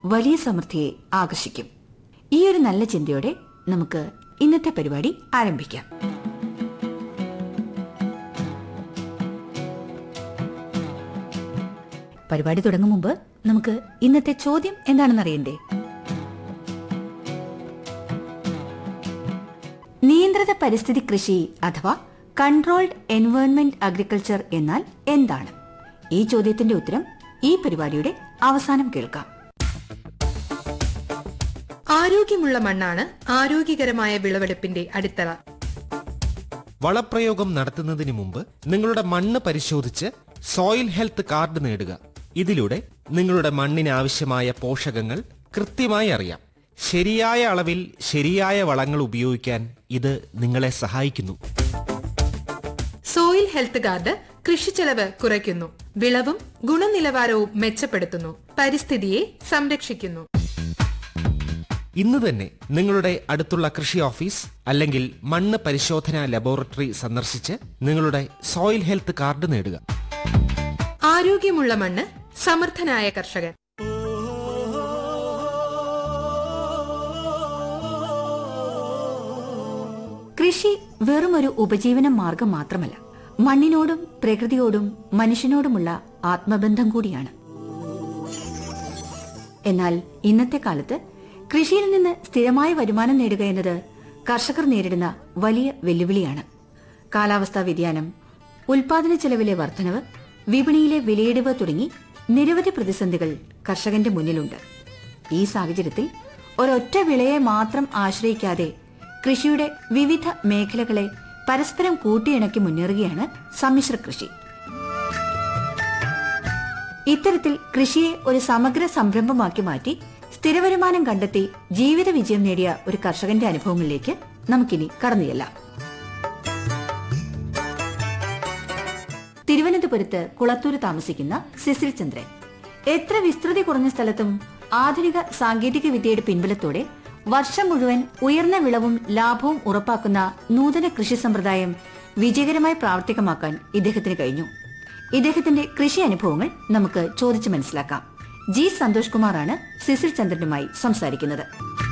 വലിയ സമൃദ്ധിയെ ആകർഷിക്കും ഈ ഒരു നല്ല ചിന്തയോടെ നമുക്ക് ഇന്നത്തെ പരിപാടി ആരംഭിക്കാം പരിപാടി തുടങ്ങും മുമ്പ് നമുക്ക് ഇന്നത്തെ ചോദ്യം എന്താണെന്ന് അറിയണ്ടേ നിയന്ത്രിത പരിസ്ഥിതി കൃഷി അഥവാ കൺട്രോൾഡ് എൻവയോൺമെന്റ് അഗ്രികൾച്ചർ എന്നാൽ എന്താണ് ഈ ചോദ്യത്തിന്റെ ഉത്തരം ഈ പരിപാടിയുടെ അവസാനം കേൾക്കാം ആരോഗ്യമുള്ള മണ്ണാണ് ആരോഗ്യകരമായ വിളവെടുപ്പിന്റെ അടിത്തറ വളപ്രയോഗം നടത്തുന്നതിന് മുമ്പ് നിങ്ങളുടെ മണ്ണ് പരിശോധിച്ച് സോയിൽ ഹെൽത്ത് കാർഡ് നേടുക ഇതിലൂടെ നിങ്ങളുടെ മണ്ണിന് ആവശ്യമായ പോഷകങ്ങൾ കൃത്യമായി അറിയാം ശരിയായ അളവിൽ ശരിയായ വളങ്ങൾ ഉപയോഗിക്കാൻ ഇത് നിങ്ങളെ സഹായിക്കുന്നു സോയിൽ ഹെൽത്ത് കാർഡ് കൃഷിച്ചെലവ് കുറയ്ക്കുന്നു വിളവും ഗുണനിലവാരവും മെച്ചപ്പെടുത്തുന്നു പരിസ്ഥിതിയെ സംരക്ഷിക്കുന്നു ഇന്ന് തന്നെ നിങ്ങളുടെ അടുത്തുള്ള കൃഷി ഓഫീസ് അല്ലെങ്കിൽ മണ്ണ് പരിശോധനാ ലബോറട്ടറി സന്ദർശിച്ച് നിങ്ങളുടെ സോയിൽ ഹെൽത്ത് കാർഡ് നേടുക ആരോഗ്യമുള്ള മണ്ണ് സമർത്ഥനായ കർഷകൻ കൃഷി വെറുമൊരു ഉപജീവന മാർഗം മാത്രമല്ല മണ്ണിനോടും പ്രകൃതിയോടും മനുഷ്യനോടുമുള്ള ആത്മബന്ധം കൂടിയാണ് എന്നാൽ ഇന്നത്തെ കാലത്ത് കൃഷിയിൽ നിന്ന് സ്ഥിരമായ വരുമാനം നേടുക എന്നത് കർഷകർ നേരിടുന്ന വലിയ വെല്ലുവിളിയാണ് കാലാവസ്ഥാ വ്യതിയാനം ഉൽപാദന ചെലവിലെ വർധനവ് വിപണിയിലെ വിലയിടിവ് തുടങ്ങി നിരവധി പ്രതിസന്ധികൾ കർഷകന്റെ മുന്നിലുണ്ട് ഈ സാഹചര്യത്തിൽ ഒരൊറ്റ വിളയെ മാത്രം ആശ്രയിക്കാതെ കൃഷിയുടെ വിവിധ മേഖലകളെ പരസ്പരം കൂട്ടിയിണക്കി മുന്നേറുകയാണ് സമ്മിശ്ര കൃഷി ഇത്തരത്തിൽ കൃഷിയെ ഒരു സമഗ്ര സംരംഭമാക്കി മാറ്റി സ്ഥിരവരുമാനം കണ്ടെത്തി ജീവിത വിജയം നേടിയ ഒരു കർഷകന്റെ അനുഭവങ്ങളിലേക്ക് നമുക്കിനി കടന്നുചെല്ലാം തിരുവനന്തപുരത്ത് കുളത്തൂര് താമസിക്കുന്ന സിസിൽ ചന്ദ്രൻ എത്ര വിസ്തൃതി കുറഞ്ഞ സ്ഥലത്തും ആധുനിക സാങ്കേതിക വിദ്യയുടെ പിൻബലത്തോടെ വർഷം മുഴുവൻ ഉയർന്ന വിളവും ലാഭവും ഉറപ്പാക്കുന്ന നൂതന കൃഷി സമ്പ്രദായം വിജയകരമായി പ്രാവർത്തികമാക്കാൻ ഇദ്ദേഹത്തിന് കഴിഞ്ഞു ഇദ്ദേഹത്തിന്റെ കൃഷി അനുഭവങ്ങൾ നമുക്ക് ചോദിച്ചു മനസ്സിലാക്കാം ജി സന്തോഷ് കുമാറാണ് സിസിൽ ചന്ദ്രനുമായി സംസാരിക്കുന്നത്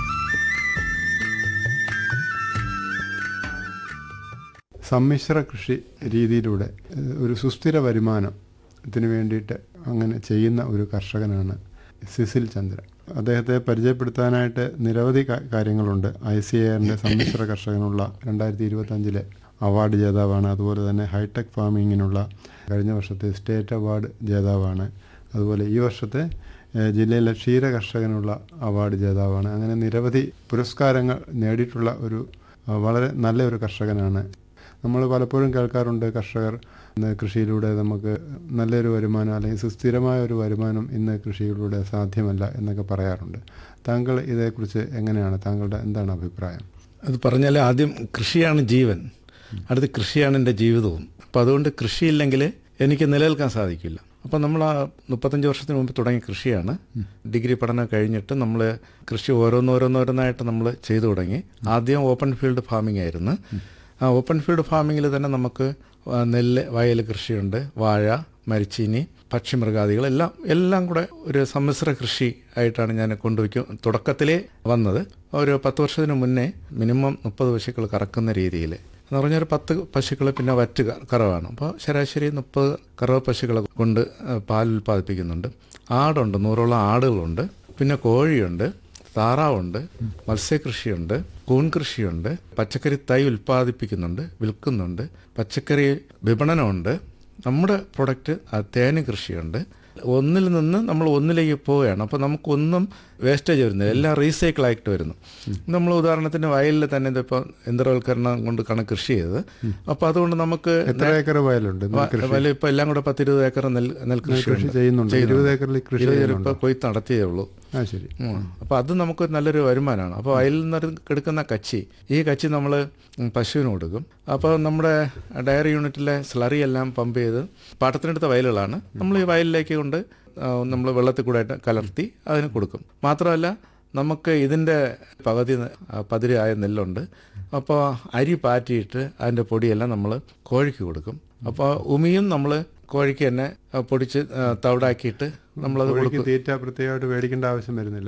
സമ്മിശ്ര കൃഷി രീതിയിലൂടെ ഏഹ്, ഒരു സുസ്ഥിര വരുമാനത്തിന് വേണ്ടിയിട്ട് അങ്ങനെ ചെയ്യുന്ന ഒരു കർഷകനാണ് സിസിൽ ചന്ദ്രൻ അദ്ദേഹത്തെ പരിചയപ്പെടുത്താനായിട്ട് നിരവധി കാ- കാര്യങ്ങളുണ്ട് ഐ സി എയറിൻ്റെ സമ്മിശ്ര കർഷകനുള്ള രണ്ടായിരത്തി ഇരുപത്തഞ്ചിലെ അവാർഡ് ജേതാവാണ് അതുപോലെ തന്നെ ഹൈടെക് ഫാമിങ്ങിനുള്ള കഴിഞ്ഞ വർഷത്തെ സ്റ്റേറ്റ് അവാർഡ് ജേതാവാണ് അതുപോലെ ഈ വർഷത്തെ ഏഹ്, ജില്ലയിലെ ക്ഷീര കർഷകനുള്ള അവാർഡ് ജേതാവാണ് അങ്ങനെ നിരവധി പുരസ്കാരങ്ങൾ നേടിയിട്ടുള്ള ഒരു ആ, വളരെ നല്ല ഒരു കർഷകനാണ് നമ്മൾ പലപ്പോഴും കേൾക്കാറുണ്ട് കർഷകർ ഇന്ന് കൃഷിയിലൂടെ നമുക്ക് നല്ലൊരു വരുമാനം അല്ലെങ്കിൽ സുസ്ഥിരമായ ഒരു വരുമാനം ഇന്ന് കൃഷിയിലൂടെ സാധ്യമല്ല എന്നൊക്കെ പറയാറുണ്ട് താങ്കൾ ഇതേക്കുറിച്ച് എങ്ങനെയാണ് താങ്കളുടെ എന്താണ് അഭിപ്രായം അത് പറഞ്ഞാൽ ആദ്യം കൃഷിയാണ് ജീവൻ അടുത്ത് കൃഷിയാണ് എൻ്റെ ജീവിതവും അപ്പോൾ അതുകൊണ്ട് കൃഷിയില്ലെങ്കിൽ എനിക്ക് നിലനിൽക്കാൻ സാധിക്കില്ല അപ്പോൾ നമ്മൾ ആ മുപ്പത്തഞ്ച് വർഷത്തിന് മുമ്പ് തുടങ്ങിയ കൃഷിയാണ് ഡിഗ്രി പഠനം കഴിഞ്ഞിട്ട് നമ്മൾ കൃഷി ഓരോന്നോരോന്നോരോന്നായിട്ട് നമ്മൾ ചെയ്തു തുടങ്ങി ആദ്യം ഓപ്പൺ ഫീൽഡ് ഫാമിംഗ് ആയിരുന്നു ആ ഓപ്പൺ ഫീൽഡ് ഫാമിങ്ങിൽ തന്നെ നമുക്ക് ആ, നെല്ല് വയൽ കൃഷിയുണ്ട് വാഴ മരിച്ചീനി പക്ഷിമൃഗാദികൾ എല്ലാം എല്ലാം കൂടെ ഒരു സമ്മിശ്ര കൃഷി ആയിട്ടാണ് ഞാൻ കൊണ്ടുവയ്ക്കും തുടക്കത്തിലേ വന്നത് ഒരു പത്ത് വർഷത്തിന് മുന്നേ മിനിമം മുപ്പത് പശുക്കൾ കറക്കുന്ന രീതിയിൽ എന്ന് പറഞ്ഞാൽ ഒരു പത്ത് പശുക്കൾ പിന്നെ വറ്റ് ക- കറവാണ് അപ്പോൾ ശരാശരി മുപ്പത് കറവ പശുക്കളെ കൊണ്ട് ആ, പാൽ ഉൽപ്പാദിപ്പിക്കുന്നുണ്ട് ആടുണ്ട് നൂറോളം ആടുകളുണ്ട് പിന്നെ കോഴിയുണ്ട് താറാവുണ്ട് മത്സ്യകൃഷിയുണ്ട് കൂൺ കൃഷിയുണ്ട് പച്ചക്കറി തൈ ഉൽപ്പാദിപ്പിക്കുന്നുണ്ട് വിൽക്കുന്നുണ്ട് പച്ചക്കറി വിപണനമുണ്ട് നമ്മുടെ പ്രൊഡക്റ്റ് തേന് കൃഷിയുണ്ട് ഒന്നിൽ നിന്ന് നമ്മൾ ഒന്നിലേക്ക് പോവുകയാണ് അപ്പോൾ നമുക്കൊന്നും വേസ്റ്റേജ് വരുന്നില്ല എല്ലാം റീസൈക്കിൾ ആയിട്ട് വരുന്നു നമ്മൾ ഉദാഹരണത്തിന് വയലിൽ തന്നെ ഇതിപ്പോൾ യന്ത്രവൽക്കരണം കൊണ്ട് കണ കൃഷി ചെയ്തത് അപ്പോൾ അതുകൊണ്ട് നമുക്ക് എത്ര ഏക്കർ വയലുണ്ട് നെൽകൃഷി? വയലിൽ ഇപ്പോൾ എല്ലാം കൂടെ പത്തിരുപത് ഏക്കർ നെൽ നെൽകൃഷി നെൽകൃഷി ചെയ്യുന്നുണ്ട്. ഇരുപത് ഏക്കറിൽ കൃഷി ചെയ്യുന്നുണ്ടോ? ഇപ്പോൾ കൊയ്ത്ത് നടത്തിയേ ഉള്ളൂ ആ ശരി അപ്പോൾ അത് നമുക്ക് നല്ലൊരു വരുമാനമാണ് അപ്പോൾ അതിൽ നിന്ന് എടുക്കുന്ന കച്ചി ഈ കച്ചി നമ്മൾ പശുവിന് കൊടുക്കും അപ്പോൾ നമ്മുടെ ഡയറി യൂണിറ്റിലെ സ്ലറി എല്ലാം പമ്പ് ചെയ്ത് പാട്ടത്തിനെടുത്ത വയലുകളാണ് നമ്മൾ ഈ വയലിലേക്ക് കൊണ്ട് നമ്മൾ വെള്ളത്തിൽ കൂടെ ആയിട്ട് കലർത്തി അതിന് കൊടുക്കും മാത്രമല്ല നമുക്ക് ഇതിൻ്റെ പകുതി ന- ആ, പതിരായ നെല്ലുണ്ട് അപ്പോൾ അരി പാറ്റിയിട്ട് അതിൻ്റെ പൊടിയെല്ലാം നമ്മൾ കോഴിക്ക് കൊടുക്കും അപ്പോൾ ഉമിയും നമ്മൾ കോഴിക്ക് തന്നെ ആ, പൊടിച്ച് ആ, തവിടാക്കിയിട്ട് നമ്മളത് കോഴിക്ക് കൊടുക്കും തീറ്റ പ്രത്യേകമായിട്ട് മേടിക്കേണ്ട ആവശ്യം വരുന്നില്ല